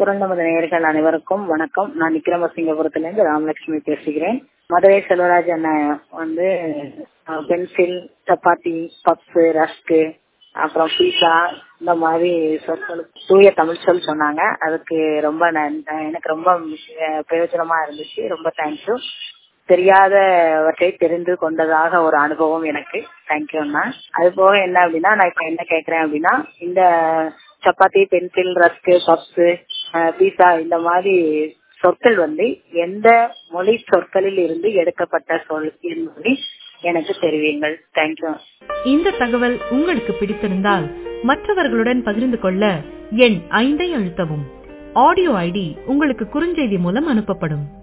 குரல் நமது நேயர்கள் அனைவருக்கும் வணக்கம் நான் விக்ரமசிங்கபுரத்திலிருந்து ராமலட்சுமி பேசுகிறேன் மதுரை செல்வராஜ் அண்ணன் வந்து அஹ், பென்சில் சப்பாத்தி பப்ஸ் ரஸ்க்கு அப்புறம் பீஸா இந்த மாதிரி சொற்கள் தூய தமிழ் சொல் சொன்னாங்க அதுக்கு ரொம்ப நன்- எனக்கு ரொம்ப அஹ், பிரயோஜனமா இருந்துச்சு ரொம்ப தேங்க்யூ தெரியாதவற்றை தெரிந்து கொண்டதாக ஒரு அனுபவம் எனக்கு தேங்க்யூ அண்ணா அது போக என்ன அப்படின்னா நான் இப்ப என்ன கேக்குறேன் அப்படின்னா இந்த சப்பாத்தி பென்சில் ரஸ்க்கு பப்ஸ் பீஸா இந்த மாதிரி சொற்கள் வந்து எந்த மொழி சொற்களில் இருந்து எடுக்கப்பட்ட சொல் என்பதை எனக்கு தெரிவியுங்கள் தேங்க்யூ இந்த தகவல் உங்களுக்கு பிடித்திருந்தால் மற்றவர்களுடன் பகிர்ந்து கொள்ள எண் ஐந்தை அழுத்தவும் ஆடியோ ஐடி உங்களுக்கு குறுஞ்செய்தி மூலம் அனுப்பப்படும்